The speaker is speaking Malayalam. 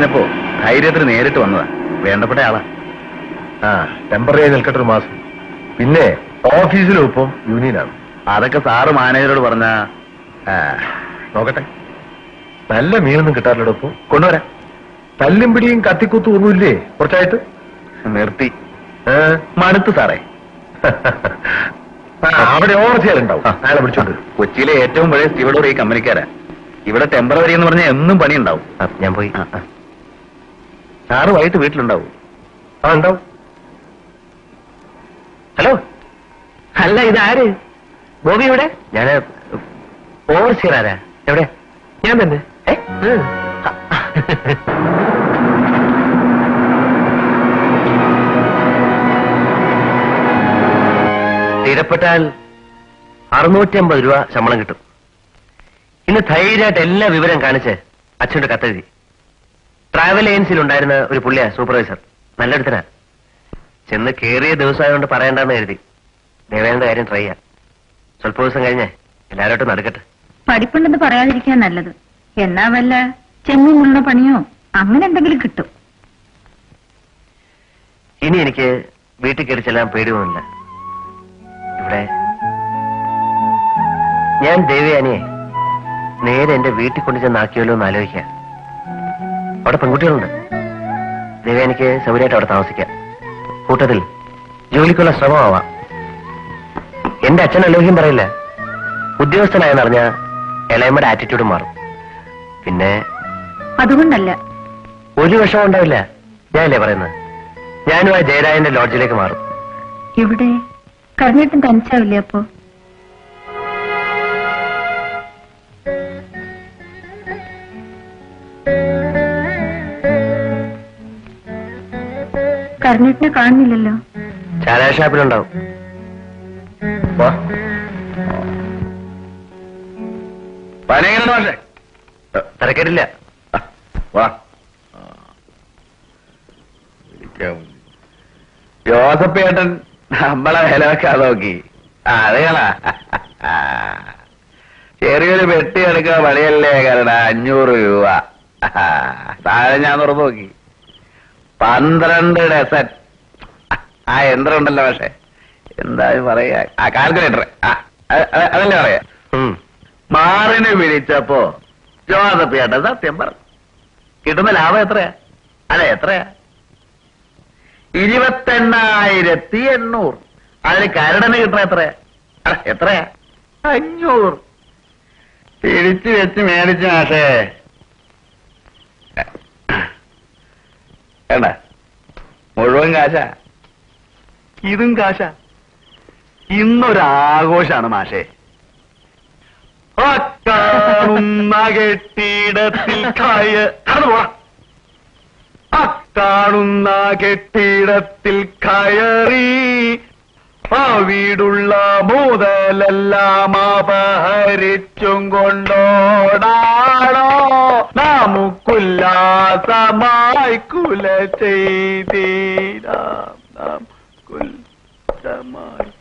പറഞ്ഞപ്പോ ധൈര്യത്തിന് നേരിട്ട് വന്നതാ വേണ്ടപ്പെട്ട ആളാ ആ ടെമ്പററി ആയി നിൽക്കട്ടെ ഒരു മാസം പിന്നെ ഓഫീസിലും ഇപ്പം യൂണിയനാണ് അതൊക്കെ സാറ് മാനേജരോട് പറഞ്ഞ ആ, നോക്കട്ടെ നല്ല മീനൊന്നും കിട്ടാറില്ലടോ ഇപ്പൊ കൊണ്ടുവരാം തല്ലും പിടിയും കത്തിക്കുത്തും ഒന്നുമില്ലേ കുറച്ചായിട്ട് നിർത്തി ഏ? മടുത്ത് സാറേ ആ, അവിടെ ഓവർസിയാലുണ്ടാവും അയാളെ വിളിച്ചോണ്ട് വരൂ. കൊച്ചിയിലെ ഏറ്റവും പഴയ സ്റ്റീവഡോർ ഈ കമ്പനിക്കാരാ ഇവിടെ ടെമ്പററി എന്ന് പറഞ്ഞാൽ എന്നും പണിയുണ്ടാവും ആ, ഞാൻ പോയി ആ, ആ. സാറ് വൈകിട്ട് വീട്ടിലുണ്ടാവും ആ ഉണ്ടാവും ഹലോ അല്ല ഇതാര് ഗോപി എവിടെ ഞാൻ ഓവർസിയർ ആരാ എവിടെ ഞാൻ തന്നെ ഏ? ഉം. സ്ഥിരപ്പെട്ടാൽ അറുന്നൂറ്റി അമ്പത് രൂപ ശമ്പളം കിട്ടും ഇന്ന് ധൈര്യമായിട്ട് എല്ലാ വിവരം കാണിച്ച് അച്ഛൻ്റെ കത്തെഴുതി ട്രാവൽ ഏജൻസിയിൽ ഉണ്ടായിരുന്ന ഒരു പുള്ളിയാ സൂപ്പർവൈസർ നല്ലൊരുത്തനാ ചെന്ന് കേറിയ ദിവസമായതുകൊണ്ട് പറയണ്ടെന്ന് എഴുതി ദേവേന്ദ്ര കാര്യം ട്രൈ ചെയ്യാം സ്വല്പ ദിവസം കഴിഞ്ഞേ എല്ലാവരോട്ടും നടക്കട്ടെ പഠിപ്പുണ്ടെന്ന് പറയാതിരിക്കാൻ നല്ലത് എന്നാ വല്ല ചെങ്ങുമുള്ള പണിയോ അങ്ങനെ എന്തെങ്കിലും കിട്ടും ഇനി എനിക്ക് വീട്ടിൽ കയറി ചെല്ലാൻ പേടിയൊന്നുമില്ല ഇവിടെ ഞാൻ ദേവയാനിയെ നേരെ എന്റെ വീട്ടിൽ കൊണ്ടു ചെന്നാക്കിയല്ലോ എന്ന് ആലോചിക്കാം അവിടെ പെൺകുട്ടികളുണ്ട് ദേവയാനിക്ക് സൗകര്യമായിട്ട് അവിടെ താമസിക്കാം കൂട്ടത്തിൽ ജോലിക്കുള്ള ശ്രമമാവാം എന്റെ അച്ഛൻ അലോഹ്യം പറയില്ല ഉദ്യോഗസ്ഥനായെന്നറിഞ്ഞ ഇളയമ്മയുടെ ആറ്റിറ്റ്യൂഡ് മാറും പിന്നെ അതുകൊണ്ടല്ല ഒരു വിഷമം ഉണ്ടാവില്ല ഞാനല്ലേ പറയുന്നത് ഞാനും ആ ജയരാജന്റെ ലോഡ്ജിലേക്ക് മാറും ഇവിടെ കടന്നിട്ടും തനിച്ചാവില്ലേ അപ്പോ കർണേട്ടിനെ കാണുന്നില്ലല്ലോ ചാരായ ഷാപ്പിലുണ്ടാവും വാ പനങ്ങനെ മാഷേ തിരക്കേടില്ല വാ ജോസഫ് ഏട്ടൻ നമ്മളെ വില വെക്കാതെ നോക്കി ആ, അറിയണാ ചെറിയൊരു പെട്ടി എടുക്കാൻ പണിയല്ലേ കാരണം അഞ്ഞൂറ് രൂപ താഴെ ഞാൻ തുറന്നു നോക്കി പന്ത്രണ്ട് ഡസൻ ആ യന്ത്രം ഉണ്ടല്ലോ പക്ഷെ എന്താ പറയാ ആ കാൽക്കുലേറ്റർ ആ അത്- അത്- അതല്ലേ പറയാ ഉം. മാറിനെ വിളിച്ചപ്പോ ജോസഫ് ചേട്ടൻ സത്യം പറഞ്ഞു കിട്ടുന്ന ലാഭം എത്രയാ അല്ല എത്രയാ ഇരുപത്തെണ്ണായിരത്തി എണ്ണൂറ് അതിന് കരടന് കിട്ടുന്ന എത്രയാ അല്ല എത്രയാ അഞ്ഞൂറ് തിരിച്ചു വെച്ച് മേടിച്ച മാഷേ വേണ്ട മുഴുവൻ കാശാ ഇതും കാശാ ഇന്നൊരാഘോഷാണ് മാഷേ ആ കാണുന്ന കെട്ടിടത്തിൽ കയ കടന്നു പോടാ ആ കാണുന്ന കെട്ടിടത്തിൽ കയറി ആ വീടുള്ള മുതലെല്ലാം അപഹരിച്ചും കൊണ്ടോടാണോ നമുക്കുല്ലാസമായി കുല ചെയ്തീരാം നാം കുലമായി